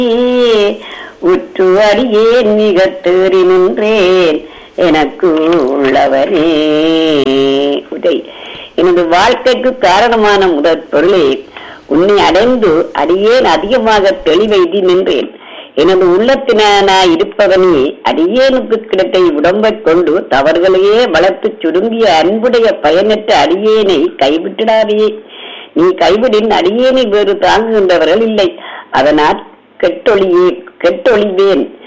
உற்று அறியேன் மிக தேறி நின்றேன் எனக்கு உள்ளவனே உதை எனது வாழ்க்கைக்கு காரணமான முதற் பொருளே உன்னை அடைந்து அடியேன் அதிகமாக தெளிவெய்தி நின்றேன் எனது உள்ளத்தினாய் இருப்பவனே அடியேனுக்கு கிடைத்த உடம்பைக் கொண்டு தவறுகளையே வளர்த்து சுருங்கிய அன்புடைய பயனற்ற அடியேனை கைவிட்டிடாதே நீ கைவிடின் அடியேனை வேறு தாங்குகின்றவர்கள் இல்லை அதனால் கெட்டொழியே கெட்டொழிவேன்